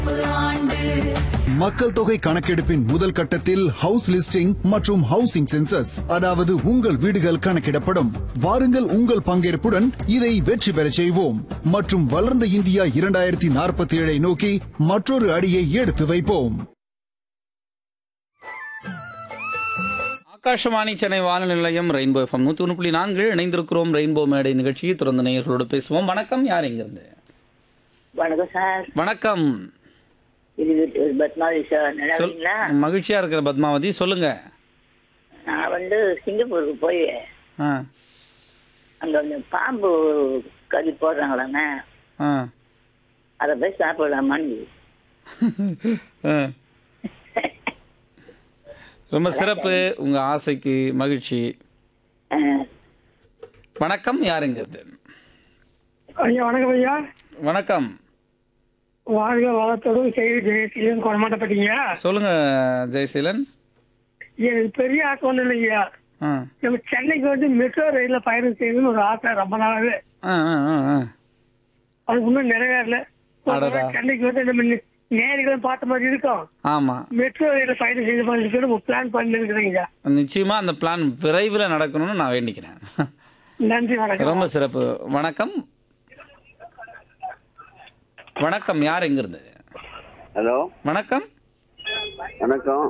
மக்கள் தொகை கணக்கெடுப்பின் முதல் கட்டத்தில் ஹவுஸ் லிஸ்டிங் மற்றும் ஹவுசிங் சென்சஸ் அதாவது உங்கள் வீடுகள் கணக்கிடப்படும் வாருங்கள் உங்கள் பங்கேற்புடன் இதை வெற்றி பெறச் செய்வோம் மற்றும் வளர்ந்த இந்தியா இரண்டாயிரத்தி நாற்பத்தி ஏழை நோக்கி மற்றொரு அடியை எடுத்து வைப்போம் ஆகாஷவாணி சென்னை வானொலி நிலையம் ரெயின்போ எஃப்எம் நூற்றி ஒன்று புள்ளி நான்கு இணைந்திருக்கிறோம் ரெயின்போ மேடை நிகழ்ச்சியை தொடர்ந்து நேயர்களோடு பேசுவோம் வணக்கம் யார் எங்கிருந்து வணக்கம் சார் வணக்கம் இது வீட்டு பத்மாவதி சார் நல்லா சொல் இருக்கீங்களா மகிழ்ச்சியா இருக்கிற பத்மாவதி சொல்லுங்க நான் வந்து சிங்கப்பூருக்கு போய் ஆ அங்க வந்து பாம்பு கறி போடுறாங்களாண்ணே ஆ அதை போய் சாப்பிடலாமான்னு ஆ. ரொம்ப சிறப்பு உங்க ஆசைக்கு மகிழ்ச்சி அஹ், வணக்கம் யாருங்கிறது ஐயா வணக்கம் ஐயா வணக்கம் வாழ்க வளத்தோடு செய்தி ஜெயசீலன் கொடமாட்டப்பட்டீங்க சொல்லுங்க ஜெயசீலன் எனக்கு பெரிய ஆசை ஒன்றும் இல்லைங்கய்யா ஆ நம்ம சென்னைக்கு வந்து மெட்ரோ ரயில்ல பயணம் செய்யணும்னு ஒரு ஆசை ரொம்ப நாளாவே ஆ ஆ ஆ, ஆ அது இன்னும் நிறைவேறல ஒரு அடடா. தடவை சென்னைக்கு வந்து நம்ம நே- நேர்களும் பார்த்த மாதிரி இருக்கும் ஆமா மெட்ரோ ரயில்ல பயணம் செய்த மாதிரி இருக்கணும் ஒரு பிளான் பண்ணி இருக்கிறீங்க நிச்சயமா அந்த பிளான் விரைவில் நடக்கணும்னு நான் வேண்டிக்கிறேன் நன்றி வணக்கம் ரொம்ப சிறப்பு வணக்கம் வணக்கம் யார் எங்கிருந்து ஹலோ வணக்கம் வணக்கம்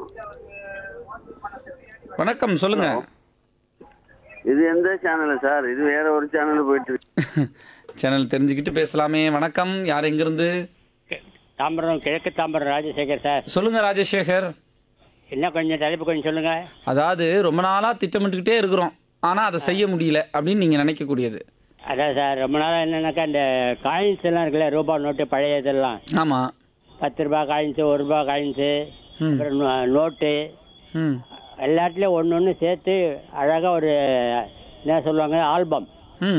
வணக்கம் சொல்லுங்க இது எந்த சேனலு சார் இது வேற ஒரு சேனல் போயிட்டு இருக்கு சேனல் தெரிஞ்சுக்கிட்டு பேசலாமே வணக்கம் யார் எங்கிருந்து தாம்பரம் கிழக்கு தாம்பரம் ராஜசேகர் சார் சொல்லுங்க ராஜசேகர் என்ன கொஞ்சம் தலைப்பு கொஞ்சம் சொல்லுங்க அதாவது ரொம்ப நாளா திட்டமிட்டுக்கிட்டே இருக்கிறோம் ஆனா அதை செய்ய முடியல அப்படின்னு நீங்க நினைக்கக்கூடியது அதான் சார் ரொம்ப நாளாக என்னன்னாக்கா இந்த காயின்ஸ் எல்லாம் இருக்குல்ல ரூபா நோட்டு பழைய இதெல்லாம் ஆமா பத்து ரூபாய் காயின்ஸு ஒரு ரூபாய் காயின்ஸு ம். அப்புறம் நோ- நோட்டு ம் எல்லாத்துலேயும் ஒன்று ஒன்று சேர்த்து அழகாக ஒரு என்ன சொல்லுவாங்க ஆல்பம்